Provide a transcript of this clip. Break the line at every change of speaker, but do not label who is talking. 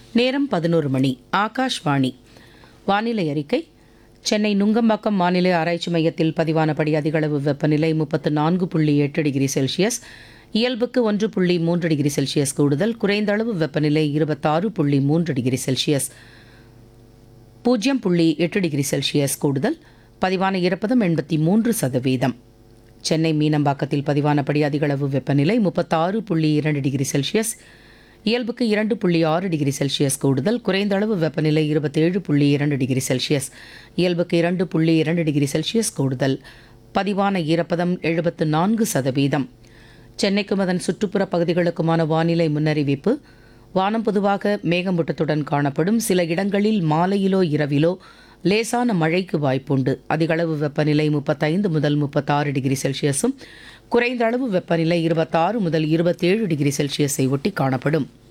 நேரம் பதினோரு மணி ஆகாஷ்வாணி வானிலை அறிக்கை சென்னை நுங்கம்பாக்கம் வானிலை ஆராய்ச்சி மையத்தில் பதிவானபடி அதிகளவு வெப்பநிலை முப்பத்து நான்கு புள்ளி எட்டு டிகிரி செல்சியஸ் இயல்புக்கு ஒன்று புள்ளி மூன்று டிகிரி செல்சியஸ் கூடுதல் குறைந்த அளவு வெப்பநிலை இருபத்தாறு புள்ளி மூன்று டிகிரி செல்சியஸ் பூஜ்ஜியம் புள்ளி எட்டு டிகிரி செல்சியஸ் கூடுதல் பதிவான ஈரப்பதம் எண்பத்தி மூன்று சதவீதம் சென்னை மீனம்பாக்கத்தில் பதிவானபடி அதிகளவு வெப்பநிலை முப்பத்தாறு புள்ளி இரண்டு டிகிரி செல்சியஸ் இயல்புக்கு இரண்டு புள்ளி ஆறு டிகிரி செல்சியஸ் கூடுதல் குறைந்த அளவு வெப்பநிலை இருபத்தேழு புள்ளி இரண்டு டிகிரி செல்சியஸ் இயல்புக்கு இரண்டு புள்ளி இரண்டு டிகிரி செல்சியஸ் கூடுதல் பதிவான ஈரப்பதம் எழுபத்து நான்கு சதவீதம் சென்னைக்கும் அதன் சுற்றுப்புற பகுதிகளுக்குமான வானிலை முன்னறிவிப்பு வானம் பொதுவாக மேகமூட்டத்துடன் காணப்படும் சில இடங்களில் மாலையிலோ இரவிலோ லேசான மழைக்கு வாய்ப்புண்டு அதிகளவு வெப்பநிலை முப்பத்தைந்து முதல் முப்பத்தாறு டிகிரி செல்சியஸும் குறைந்த அளவு வெப்பநிலை இருபத்தாறு முதல் இருபத்தேழு டிகிரி செல்சியஸை ஒட்டி காணப்படும்